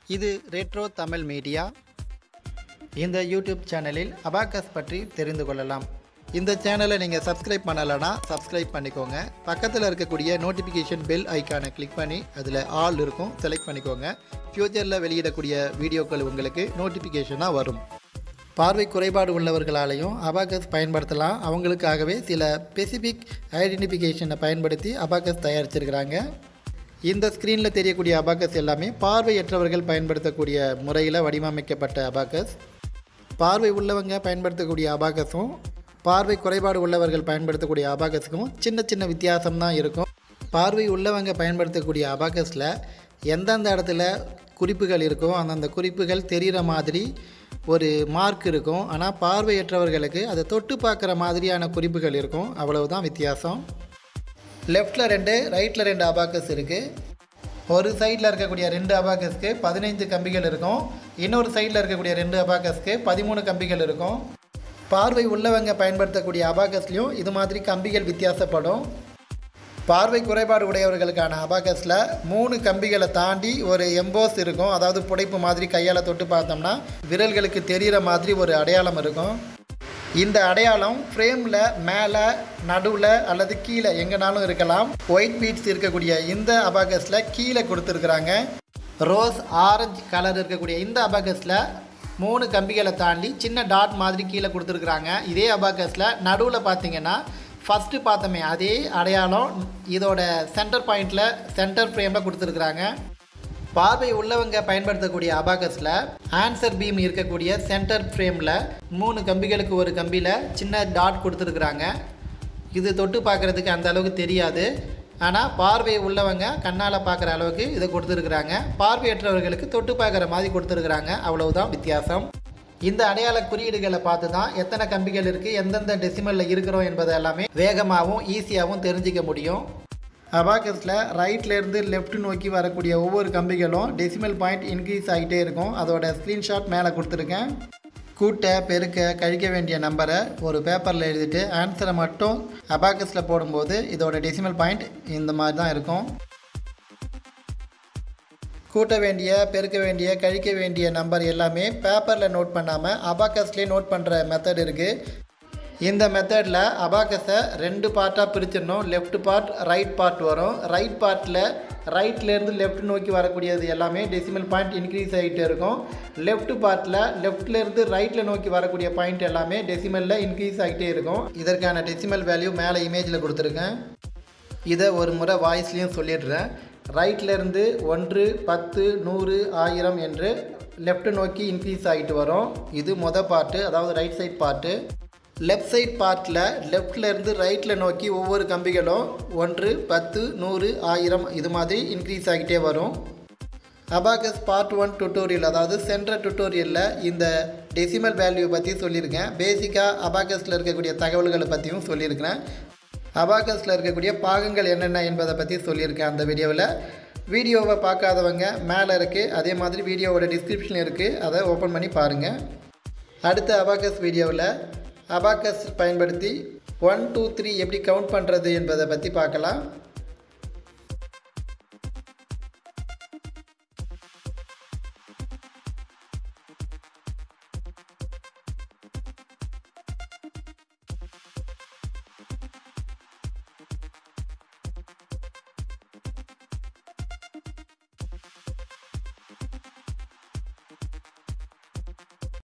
இது retro Tamil media இந்த YouTube சேனலில் அபாக்கஸ் பற்றி தெரிந்து கொள்ளலாம் இந்த சேனலை நீங்கள் சப்ஸ்கிரைப் பண்ணலைன்னா சப்ஸ்கிரைப் பண்ணிக்கோங்க பக்கத்தில் இருக்கக்கூடிய நோட்டிஃபிகேஷன் பெல் ஐக்கானை கிளிக் பண்ணி அதில் ஆல் இருக்கும் செலக்ட் பண்ணிக்கோங்க ஃப்யூச்சரில் வெளியிடக்கூடிய வீடியோக்கள் உங்களுக்கு நோட்டிஃபிகேஷனாக வரும் பார்வை குறைபாடு உள்ளவர்களாலையும் அபாகஸ் பயன்படுத்தலாம் அவங்களுக்காகவே சில ஸ்பெசிஃபிக் ஐடென்டிஃபிகேஷனை பயன்படுத்தி அபாகஸ் தயாரிச்சிருக்கிறாங்க இந்த ஸ்க்ரீனில் தெரியக்கூடிய அபாகஸ் எல்லாமே பார்வையற்றவர்கள் பயன்படுத்தக்கூடிய முறையில் வடிவமைக்கப்பட்ட அபாகஸ் பார்வை உள்ளவங்க பயன்படுத்தக்கூடிய அபாகஸும் பார்வை குறைபாடு உள்ளவர்கள் பயன்படுத்தக்கூடிய அபாகஸுக்கும் சின்ன சின்ன வித்தியாசம் தான் இருக்கும் பார்வை உள்ளவங்க பயன்படுத்தக்கூடிய அபாகஸில் எந்தெந்த இடத்துல குறிப்புகள் இருக்கோ அந்தந்த குறிப்புகள் தெரிகிற மாதிரி ஒரு மார்க் இருக்கும் ஆனால் பார்வையற்றவர்களுக்கு அதை தொட்டு பார்க்குற மாதிரியான குறிப்புகள் இருக்கும் அவ்வளவுதான் வித்தியாசம் லெஃப்டில் ரெண்டு ரைட்டில் ரெண்டு அபாக்கஸ் இருக்குது ஒரு சைடில் இருக்கக்கூடிய ரெண்டு அபாக்கஸ்க்கு பதினைந்து கம்பிகள் இருக்கும் இன்னொரு சைடில் இருக்கக்கூடிய ரெண்டு அபாக்கஸ்க்கு பதிமூணு கம்பிகள் இருக்கும் பார்வை உள்ளவங்க பயன்படுத்தக்கூடிய அபாக்கஸ்லேயும் இது மாதிரி கம்பிகள் வித்தியாசப்படும் பார்வை குறைபாடு உடையவர்களுக்கான அபாகஸில் மூணு கம்பிகளை தாண்டி ஒரு எம்போஸ் இருக்கும் அதாவது புடைப்பு மாதிரி கையால் தொட்டு பார்த்தோம்னா விரல்களுக்கு தெரிகிற மாதிரி ஒரு அடையாளம் இருக்கும் இந்த அடையாளம் ஃப்ரேமில் மேலே நடுவில் அல்லது கீழே எங்கேனாலும் இருக்கலாம் ஒயிட் பீட்ஸ் இருக்கக்கூடிய இந்த அபாகஸில் கீழே கொடுத்துருக்குறாங்க ரோஸ் ஆரஞ்சு கலர் இருக்கக்கூடிய இந்த அபாகஸில் மூணு கம்பிகளை தாண்டி சின்ன டாட் மாதிரி கீழே கொடுத்துருக்குறாங்க இதே அபாகஸில் நடுவில் பார்த்தீங்கன்னா ஃபஸ்ட்டு பார்த்தோமே அதே அடையாளம் இதோட சென்டர் பாயிண்டில் சென்டர் ஃப்ரேமில் கொடுத்துருக்குறாங்க பார்வை உள்ளவங்க பயன்படுத்தக்கூடிய அபாகஸில் ஆன்சர் பீம் இருக்கக்கூடிய சென்டர் ஃப்ரேமில் மூணு கம்பிகளுக்கு ஒரு கம்பியில் சின்ன டாட் கொடுத்துருக்குறாங்க இது தொட்டு பார்க்குறதுக்கு அந்த அளவுக்கு தெரியாது ஆனால் பார்வை உள்ளவங்க கண்ணால் பார்க்குற அளவுக்கு இதை கொடுத்துருக்குறாங்க பார்வையற்றவர்களுக்கு தொட்டு பார்க்குற மாதிரி கொடுத்துருக்குறாங்க அவ்வளவுதான் வித்தியாசம் இந்த அடையாள குறியீடுகளை பார்த்து தான் எத்தனை கம்பிகள் இருக்குது எந்தெந்த டெசிமலில் இருக்கிறோம் என்பதை எல்லாமே வேகமாகவும் ஈஸியாகவும் தெரிஞ்சிக்க முடியும் அபாகஸில் ரைட்லேருந்து லெஃப்ட் நோக்கி வரக்கூடிய ஒவ்வொரு கம்பிகளும் டெசிமல் பாயிண்ட் இன்க்ரீஸ் ஆகிட்டே இருக்கும் அதோட ஸ்க்ரீன்ஷாட் மேலே கொடுத்துருக்கேன் கூட்ட பெருக்க கழிக்க வேண்டிய நம்பரை ஒரு பேப்பரில் எழுதிட்டு ஆன்சரை மட்டும் அபாகஸில் போடும்போது இதோட டெசிமல் பாயிண்ட் இந்த மாதிரி தான் இருக்கும் கூட்ட வேண்டிய பெருக்க வேண்டிய கழிக்க வேண்டிய நம்பர் எல்லாமே பேப்பரில் நோட் பண்ணாமல் அபாக்கஸ்லேயே நோட் பண்ணுற மெத்தட் இருக்குது இந்த மெத்தடில் அபாக்கஸை ரெண்டு பார்ட்டாக பிரிச்சிடணும் லெஃப்ட் பார்ட் ரைட் பார்ட் வரும் ரைட் பார்ட்டில் ரைட்லேருந்து லெஃப்ட் நோக்கி வரக்கூடியது எல்லாமே டெசிமல் பாயிண்ட் இன்க்ரீஸ் ஆகிட்டே இருக்கும் லெஃப்ட் பார்ட்டில் லெஃப்ட்லேருந்து ரைட்டில் நோக்கி வரக்கூடிய பாயிண்ட் எல்லாமே டெசிமலில் இன்க்ரீஸ் ஆகிட்டே இருக்கும் இதற்கான டெசிமல் வேல்யூ மேலே இமேஜில் கொடுத்துருக்கேன் இதை ஒரு முறை வாய்ஸ்லேயும் சொல்லிடுறேன் ரைட்லேருந்து ஒன்று பத்து நூறு ஆயிரம் என்று லெஃப்ட் நோக்கி இன்க்ரீஸ் ஆகிட்டு வரும் இது மொதல் பார்ட்டு அதாவது right side part left side பார்ட்டில் லெஃப்ட்லேருந்து ரைட்டில் நோக்கி ஒவ்வொரு கம்பிகளும் ஒன்று பத்து நூறு ஆயிரம் இது மாதிரி இன்க்ரீஸ் ஆகிட்டே வரும் அபாகஸ் பார்ட் ஒன் டுட்டோரியல் அதாவது சென்ற டுட்டோரியலில் இந்த டெசிமல் வேல்யூ பற்றி சொல்லியிருக்கேன் பேசிக்காக அபாகஸில் இருக்கக்கூடிய தகவல்களை பற்றியும் சொல்லியிருக்கிறேன் அபாகஸில் இருக்கக்கூடிய பாகங்கள் என்னென்ன என்பதை பற்றி சொல்லியிருக்கேன் அந்த வீடியோவில் வீடியோவை பார்க்காதவங்க மேலே இருக்குது அதே மாதிரி வீடியோவோட டிஸ்கிரிப்ஷன் இருக்குது அதை ஓப்பன் பண்ணி பாருங்கள் அடுத்த அபாகஸ் வீடியோவில் அபாகஸ் பயன்படுத்தி ஒன் டூ த்ரீ எப்படி கவுண்ட் பண்ணுறது என்பதை பற்றி பார்க்கலாம்